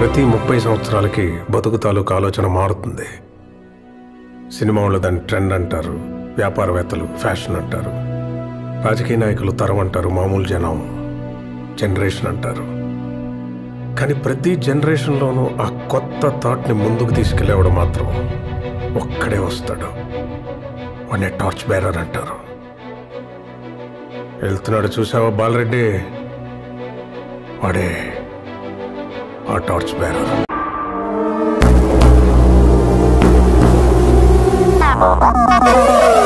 ప్రతి ముప్పై సంవత్సరాలకి బతుకు తాలూకు ఆలోచన మారుతుంది సినిమా వాళ్ళు దాన్ని ట్రెండ్ అంటారు వ్యాపారవేత్తలు ఫ్యాషన్ అంటారు రాజకీయ నాయకులు తరం అంటారు మామూలు జనం జనరేషన్ అంటారు కానీ ప్రతి జనరేషన్లోనూ ఆ కొత్త థాట్ని ముందుకు తీసుకెళ్ళేవాడు మాత్రం ఒక్కడే వస్తాడు వాడిని టార్చ్ బేరర్ అంటారు వెళ్తున్నాడు చూసావా బాలరెడ్డి వాడే ఆ టార్చ్ బేరర్ Thank you.